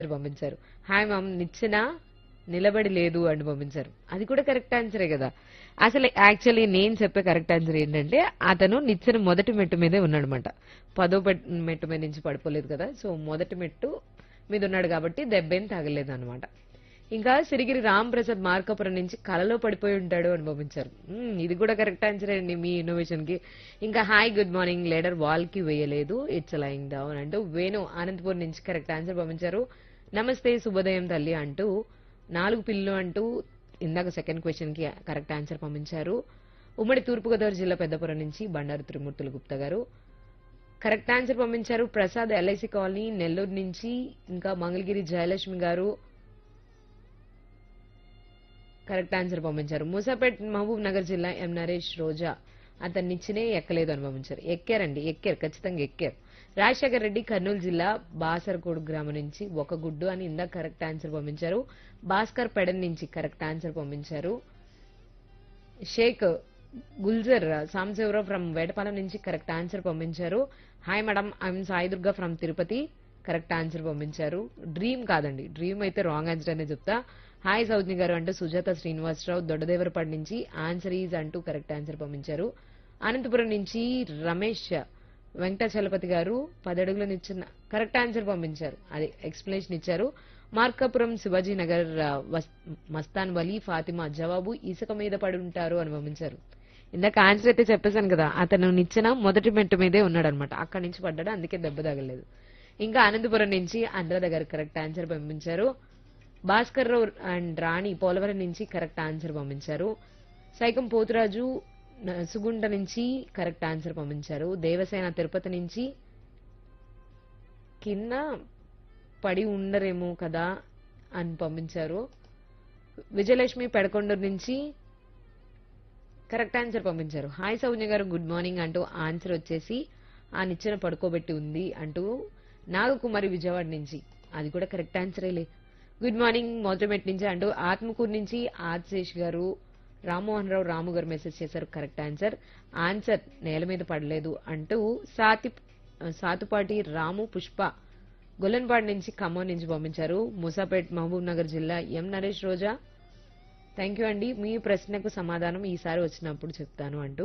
పంపించారు hi ma'am నిచ్చెన నిలబడి లేదు అని పంపించారు అది కూడా కరెక్ట్ ఆన్సరే కదా అసలు యాక్చువల్లీ నేను చెప్పే కరెక్ట్ ఆన్సర్ ఏంటంటే అతను నిచ్చెన మొదటి మెట్టు మీదే ఉన్నాడనమాట పదో పెట్- మెట్టు మీద నుంచి పడిపోలేదు కదా సో మొదటి మెట్టు మీద ఉన్నాడు కాబట్టి దెబ్బేం తగలేదు అనమాట ఇంకా సిరిగిరి రామ్ ప్రసాద్ మార్కాపురం నుంచి కలలో పడిపోయి ఉంటాడు అని పంపించారు మ్మ్, ఇది కూడా కరెక్ట్ ఆన్సర్ అండి మీ ఇన్నోవేషన్ కి ఇంకా hi good morning ladder wall కి వేయలేదు ఇట్స్ లైంగ్ డౌన్ అంటూ వేణు అనంతపూర్ నుంచి కరెక్ట్ ఆన్సర్ పంపించారు నమస్తే శుభోదయం తల్లి అంటూ నాలుగు పిల్లు అంటూ ఇందాక సెకండ్ క్వశ్చన్ కి కరెక్ట్ ఆన్సర్ పంపించారు ఉమ్మడి తూర్పుగోదావరి జిల్లా పెద్దపురం నుంచి బండారు త్రిమూర్తులు గుప్తా గారు కరెక్ట్ ఆన్సర్ పంపించారు ప్రసాద్ ఎల్ఐసి కాలనీ నెల్లూరు నుంచి ఇంకా మంగళగిరి జయలక్ష్మి గారు కరెక్ట్ ఆన్సర్ పంపించారు మూసాపేట్ మహబూబ్ నగర్ జిల్లా ఎం నరేష్ రోజా అతన్ని ఇచ్చినే ఎక్కలేదు అని పంపించారు ఎక్కారండి ఎక్కారు ఖచ్చితంగా ఎక్కారు రాజశేఖర్ రెడ్డి కర్నూలు జిల్లా బాసర్కోడు గ్రామం నుంచి ఒక గుడ్డు అని ఇందాక కరెక్ట్ ఆన్సర్ పంపించారు భాస్కర్ పెడన్ నుంచి కరెక్ట్ ఆన్సర్ పంపించారు షేక్ గుల్జర్ సాంశివరావు ఫ్రమ్ వేటపాలెం నుంచి కరెక్ట్ ఆన్సర్ పంపించారు hi madam I'm Sai Durga from Tirupati correct answer పంపించారు డ్రీమ్ కాదండి డ్రీమ్ అయితే రాంగ్ ఆన్సర్ అనే చెప్తా హాయ్ సౌజ్ని గారు అంటూ సుజాత శ్రీనివాసరావు దొడ్డదేవరపాడు నుంచి ఆన్సర్ ఈజ్ అంటూ కరెక్ట్ ఆన్సర్ పంపించారు అనంతపురం నుంచి రమేష్ వెంకటాచలపతి గారు పదడుగుల నిచ్చిన కరెక్ట్ ఆన్సర్ పంపించారు అది ఎక్స్ప్లెనేషన్ ఇచ్చారు మార్కాపురం శివాజీ నగర్ ఆ, వస్- మస్తాన్ వలీ ఫాతిమా జవాబు ఇసుక మీద పడి ఉంటారు అని పంపించారు ఇందాక ఆన్సర్ అయితే చెప్పేశాను కదా అతను నిచ్చెన మొదటి మెట్టు మీదే ఉన్నాడు అనమాట అక్కడి నుంచి పడ్డాడు అందుకే దెబ్బ తగలేదు ఇంకా అనంతపురం నుంచి అనురాధ గారు కరెక్ట్ ఆన్సర్ పంపించారు భాస్కర్ రావు అండ్ రాణి పోలవరం నుంచి కరెక్ట్ ఆన్సర్ పంపించారు సైకం పోతురాజు న- సుగుంట నుంచి కరెక్ట్ ఆన్సర్ పంపించారు దేవసేన తిరుపతి నుంచి కింద పడి ఉండరేమో కదా అని పంపించారు విజయలక్ష్మి పెడకొండూరు నుంచి కరెక్ట్ ఆన్సర్ పంపించారు hi Saujna garu good morning అంటూ ఆన్సర్ వచ్చేసి ఆ నిచ్చెన పడుకోబెట్టి ఉంది అంటూ నాగకుమారి విజయవాడ నుంచి అది కూడా కరెక్ట్ ఆన్సరేలే గుడ్ మార్నింగ్ మొదటిమెట్ నుంచి అంటూ ఆత్మకూరు నుంచి ఆదిశేష్ గారు రామ్మోహన్ రావు రాము గారు మెసేజ్ చేశారు కరెక్ట్ ఆన్సర్ ఆన్సర్ నేల మీద పడలేదు అంటూ సాతి సాతుపాటి రాము పుష్ప గొల్లన్పాడు నుంచి ఖమ్మం నుంచి పంపించారు ముసాపేట్ మహబూబ్ నగర్ జిల్లా M Naresh Roja thank you అండి మీ ప్రశ్నకు సమాధానం ఈసారి వచ్చినప్పుడు చెప్తాను అంటూ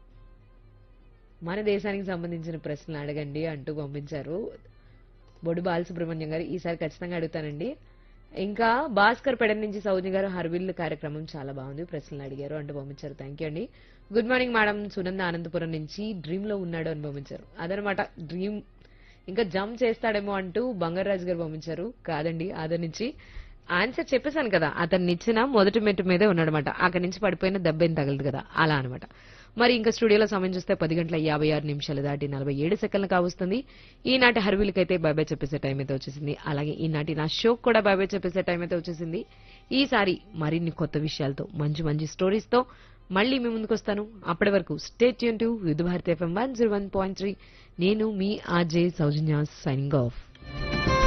మన దేశానికి సంబంధించిన ప్రశ్నలు అడగండి అంటూ పంపించారు బొడు బాలసుబ్రహ్మణ్యం గారు ఈసారి ఖచ్చితంగా అడుగుతానండి ఇంకా భాస్కర్ పెడ నుంచి సౌజన్య గారు హర్విల్ కార్యక్రమం చాలా బాగుంది ప్రశ్నలు అడిగారు అంటూ పంపించారు థ్యాంక్ యూ అండి good morning madam Sunanda Anantapur నుంచి డ్రీమ్ లో ఉన్నాడు అని పంపించారు అదనమాట డ్రీమ్ ఇంకా జంప్ చేస్తాడేమో అంటూ బంగారాజు గారు పంపించారు కాదండి అదే నుంచి ఆన్సర్ చెప్పేశాను కదా అతన్ని ఇచ్చిన మొదటి మెట్టు మీదే ఉన్నాడనమాట అక్కడి నుంచి పడిపోయిన దెబ్బ ఏం తగలదు కదా అలా అనమాట మరి ఇంకా స్టూడియోలో సమయం చూస్తే పది గంటల యాభై ఆరు నిమిషాలు దాటి నలభై ఏడు సెకండ్లు కావస్తుంది ఈనాటి హర్వీలకైతే బాబాయ్ చెప్పేసే టైం అయితే వచ్చేసింది అలాగే ఈనాటి నా షోక్ కూడా బాబాయ్ చెప్పేసే టైం అయితే వచ్చేసింది ఈసారి మరిన్ని కొత్త విషయాలతో మంచి మంచి స్టోరీస్ తో మళ్ళీ మీ ముందుకు వస్తాను అప్పటి వరకు స్టేట్ యూన్ to Vividh Bharati F M one zero one point three నేను మీ ఆర్జే సౌజన్య సైనింగ్ ఆఫ్